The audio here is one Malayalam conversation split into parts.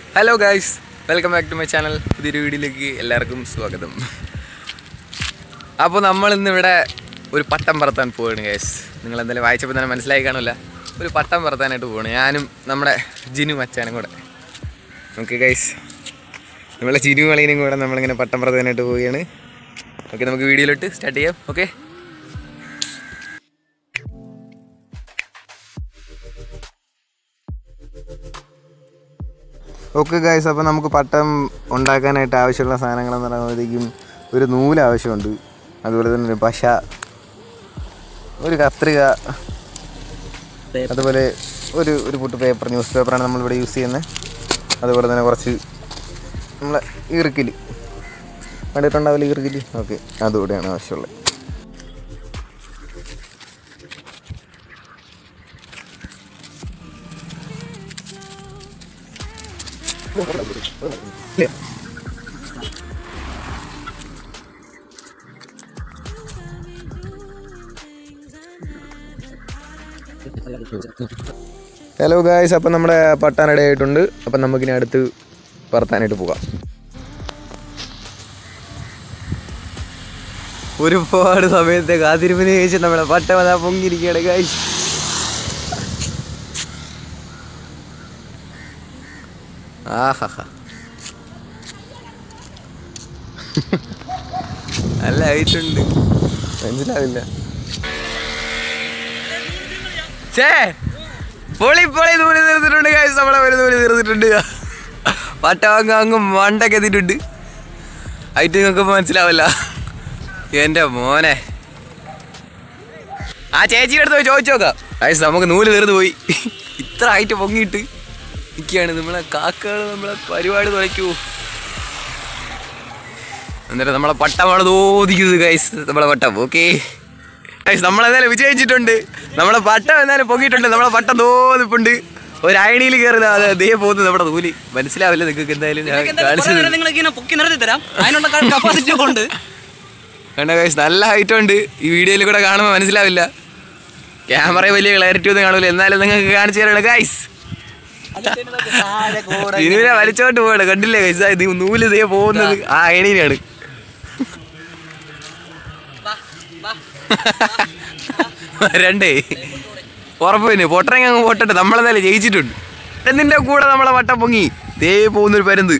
hello guys welcome back to my channel പുതിയൊരു വീഡിയോയിലേക്ക് എല്ലാവർക്കും സ്വാഗതം അപ്പോൾ നമ്മൾ ഇന്ന് ഇവിടെ ഒരു പട്ടം പറത്താൻ പോവുകയാണ് ഗൈസ് നിങ്ങൾ എന്തായാലും വായിച്ചപ്പോൾ തന്നെ മനസ്സിലായി കാണില്ല ഒരു പട്ടം പറത്താനായിട്ട് പോവാണ് ഞാനും നമ്മുടെ ജിനു മച്ചാനും കൂടെ ഓക്കെ ഗൈസ് നമ്മളെ ജിനു കളീനും കൂടെ നമ്മളിങ്ങനെ പട്ടം പറത്താനായിട്ട് പോവുകയാണ് ഓക്കെ നമുക്ക് വീഡിയോയിലോട്ട് സ്റ്റാർട്ട് ചെയ്യാം ഓക്കെ ഓക്കെ ഗായ്സ് അപ്പോൾ നമുക്ക് പട്ടം ഉണ്ടാക്കാനായിട്ട് ആവശ്യമുള്ള സാധനങ്ങളെന്ന് പറയുമ്പോഴത്തേക്കും ഒരു നൂല് ആവശ്യമുണ്ട് അതുപോലെ തന്നെ ഒരു പശ ഒരു കത്രിക അതുപോലെ ഒരു ഒരു പുട്ട് പേപ്പർ ന്യൂസ് പേപ്പറാണ് നമ്മളിവിടെ യൂസ് ചെയ്യുന്നത് അതുപോലെ തന്നെ കുറച്ച് നമ്മളെ ഈർക്കിൽ കണ്ടിട്ടുണ്ടാവില്ല ഈർക്കിൽ ഓക്കെ അതുകൂടെയാണ് ആവശ്യമുള്ളത് ഹലോ ഗായ്സ് അപ്പം നമ്മുടെ പട്ടാൻ റെഡി ആയിട്ടുണ്ട് അപ്പം നമുക്കിനി അടുത്ത് പറത്താനായിട്ട് പോകാം ഒരുപാട് സമയത്തെ കാത്തിരിപ്പിന് ശേഷം നമ്മുടെ പട്ടം അതാ പൊങ്ങിയിരിക്കുകയാണ് ഗായ്സ് ആഹാ നല്ല ഹൈറ്റുണ്ട് മനസ്സിലാവില്ല ചേ പൊളി പൊളി നൂല് തീർത്തിട്ടുണ്ട് കാശ് നമ്മളെ ഒരു നൂല് തീർത്തിട്ടുണ്ട് പട്ട അങ്ങ് അങ്ങ് മണ്ടൊക്കെ എത്തിയിട്ടുണ്ട് ഹൈറ്റ് നിങ്ങൾക്ക് മനസ്സിലാവില്ല എൻ്റെ മോനെ ആ ചേച്ചിയുടെ അടുത്ത് പോയി ചോദിച്ചു നോക്കാം കാശ് നമുക്ക് നൂല് തീർന്നു പോയി ഇത്ര ഹൈറ്റ് പൊങ്ങിയിട്ട് നിൽക്കുകയാണ് നമ്മളെ കാക്കകൾ നമ്മളെ പരിപാടി തുറയ്ക്കൂ എന്നിട്ട് നമ്മളെ പട്ടമാണ് തോന്നിക്കുന്നത് ഗൈസ് നമ്മളെ പട്ടം ഓക്കെ ഗൈസ് നമ്മളെന്തായാലും വിജയിച്ചിട്ടുണ്ട് നമ്മളെ പട്ടം എന്തായാലും പൊങ്ങിയിട്ടുണ്ട് നമ്മളെ പട്ടം തോന്നിപ്പുണ്ട് ഒരു അയണിയിൽ കയറുന്ന അത് ദേ പോകുന്നത് നമ്മുടെ നൂല് മനസ്സിലാവില്ല നിങ്ങൾക്ക് എന്തായാലും ഞാൻ കാണിച്ചത് നിങ്ങൾ ഇങ്ങനെ പൊക്കി നിർത്തി തരാം അതിനുള്ള കപ്പാസിറ്റി കൊണ്ട് കണ്ട ഗൈസ് നല്ല ഹൈറ്റ് ഉണ്ട് ഈ വീഡിയോയിൽ കൂടെ കാണുമ്പോൾ മനസ്സിലാവില്ല ക്യാമറ വലിയ ക്ലാരിറ്റി ഒന്നും കാണൂല എന്നാലും നിങ്ങൾക്ക് കാണിച്ചു തരാണ് ഗൈസ് ഇനുവിനെ വലിച്ചോട്ട് പോവാണ് കണ്ടില്ലേ ഗൈസ് ഇത് നൂല് ദേ പോകുന്നത് ആ അയണിയിലാണ് രണ്ടേ ഉറപ്പ് തന്നെ പൊട്ടനെങ്കിൽ അങ്ങ് പൊട്ടട്ടെ നമ്മളെന്തായാലും ജയിച്ചിട്ടുണ്ട് എന്തിൻ്റെ കൂടെ നമ്മളെ വട്ടം പൊങ്ങി ദേ പോകുന്നൊരു പരുന്ത്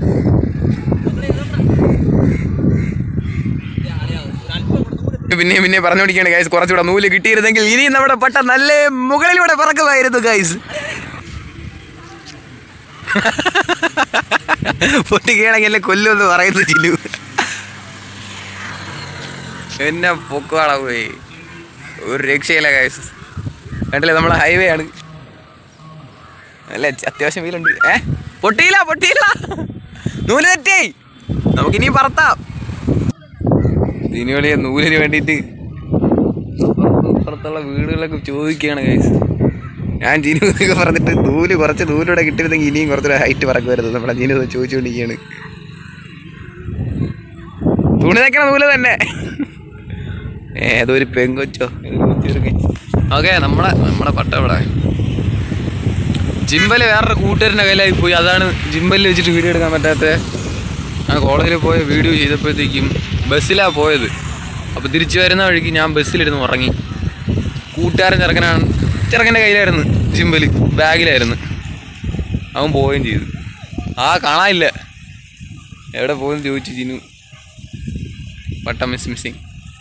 പിന്നെ പിന്നെ പറഞ്ഞുകൊണ്ടിരിക്കുകയാണ് ഗൈസ് കുറച്ചുകൂടെ നൂല് കിട്ടിയിരുന്നെങ്കിൽ ഇനി നമ്മുടെ പട്ട നല്ല മുകളിലൂടെ പറക്കുമായിരുന്നു ഗൈസ് പൊട്ടിക്കുകയാണെങ്കിൽ എന്നെ കൊല്ലുമെന്ന് പറയുന്നു ചില്ലു എന്നെ പൊക്കുവാടാ പോയി ഒരു രക്ഷയില്ല ഗൈസ് കണ്ടില്ലേ നമ്മളെ ഹൈവേ ആണ് അല്ല അത്യാവശ്യം വീലുണ്ട് ഏ പൊട്ടിയില്ല പൊട്ടിയില്ല നൂല് തെറ്റേ നമുക്കിനി പറത്താം ഇതിനുവേണ്ടി നൂലിന് വേണ്ടിയിട്ട് പുറത്തുള്ള വീടുകളൊക്കെ ചോദിക്കുകയാണ് ഗൈസ് ഞാൻ ജിനു എന്നൊക്കെ പറഞ്ഞിട്ട് നൂല് കുറച്ച് നൂലൂടെ കിട്ടിയിരുന്നെങ്കിൽ ഇനിയും കുറച്ചൊരു ഹൈറ്റ് പറക്കുമായിരുന്നു നമ്മളെ ജിനു ഇത് ചോദിച്ചുകൊണ്ടിരിക്കുകയാണ് തുണി തയ്ക്കണ നൂല് തന്നെ ഏതോ ഒരു പെങ്കൊച്ചോ ഓക്കെ നമ്മളെ നമ്മളെ പട്ട ഇവിടെ ജിമ്പല് വേറൊരു കൂട്ടുകാരൻ്റെ കയ്യിലായി പോയി അതാണ് ജിമ്പലിൽ വെച്ചിട്ട് വീഡിയോ എടുക്കാൻ പറ്റാത്ത ഞാൻ കോളേജിൽ പോയ വീഡിയോ ചെയ്തപ്പോഴത്തേക്കും ബസ്സിലാണ് പോയത് അപ്പോൾ തിരിച്ചു വരുന്ന വഴിക്ക് ഞാൻ ബസ്സിലിരുന്ന് ഉറങ്ങി കൂട്ടുകാരൻ ചെറുക്കനാണ് ചെറുക്കൻ്റെ കയ്യിലായിരുന്നു ജിമ്പല് ബാഗിലായിരുന്നു അവൻ പോവുകയും ചെയ്തു ആ കാണാനില്ല എവിടെ പോകുന്നു ചോദിച്ചു ജിനു പട്ടം മിസ് മിസ്സിങ്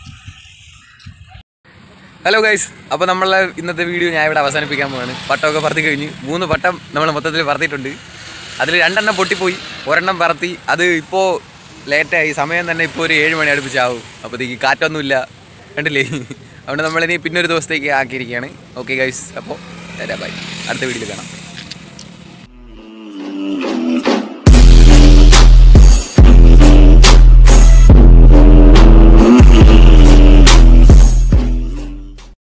ഹലോ ഗൈസ് അപ്പോൾ നമ്മളെ ഇന്നത്തെ വീഡിയോ ഞാൻ ഇവിടെ അവസാനിപ്പിക്കാൻ പോവാണ് പട്ടമൊക്കെ പറത്തി കഴിഞ്ഞ് മൂന്ന് പട്ടം നമ്മൾ മൊത്തത്തിൽ പറത്തിയിട്ടുണ്ട് അതിൽ രണ്ടെണ്ണം പൊട്ടിപ്പോയി ഒരെണ്ണം പറത്തി അത് ഇപ്പോൾ ലേറ്റായി സമയം തന്നെ ഇപ്പോൾ ഒരു ഏഴ് മണി അടുപ്പിച്ചാവും അപ്പോഴത്തേക്ക് കാറ്റൊന്നുമില്ല കണ്ടില്ലേ അതുകൊണ്ട് നമ്മളിനി പിന്നെ ഒരു ദിവസത്തേക്ക് ആക്കിയിരിക്കുകയാണ് ഓക്കെ ഗൈസ് അപ്പോൾ ബൈ അടുത്ത വീഡിയോയിൽ കാണാം